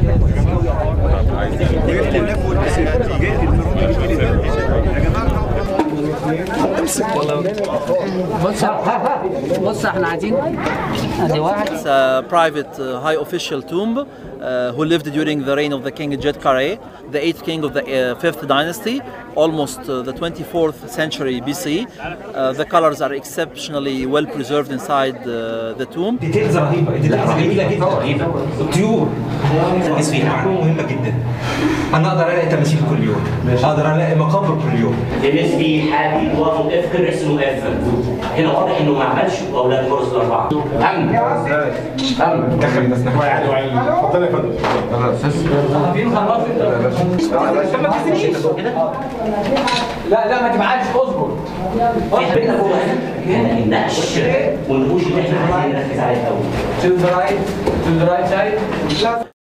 بص بص احنا عايزين ادي واحد It's a private uh, high official tomb uh, who lived during the reign of the king Jed Kare, the 8th king of the uh, 5th dynasty, almost uh, the 24th century BC. Uh, the colors are exceptionally well preserved inside uh, the tomb. ديتيلز رهيبه ديتيلز جميله جدا رهيبه الطيور تركز فيها معلومه مهمه جدا انا اقدر الاقي تماثيل كل يوم اقدر الاقي مقابر كل يوم بالنسبه حديد واو اف كرس انه اف هنا واضح انه ما عملش اولاد مرز الاربعه امن امن دخل الناس نحو لا لا ما تبعدش اصبر في بينا فوق هنا النقش والنقوش اللي احنا عايزين نركز عليها قوي to the right to the right side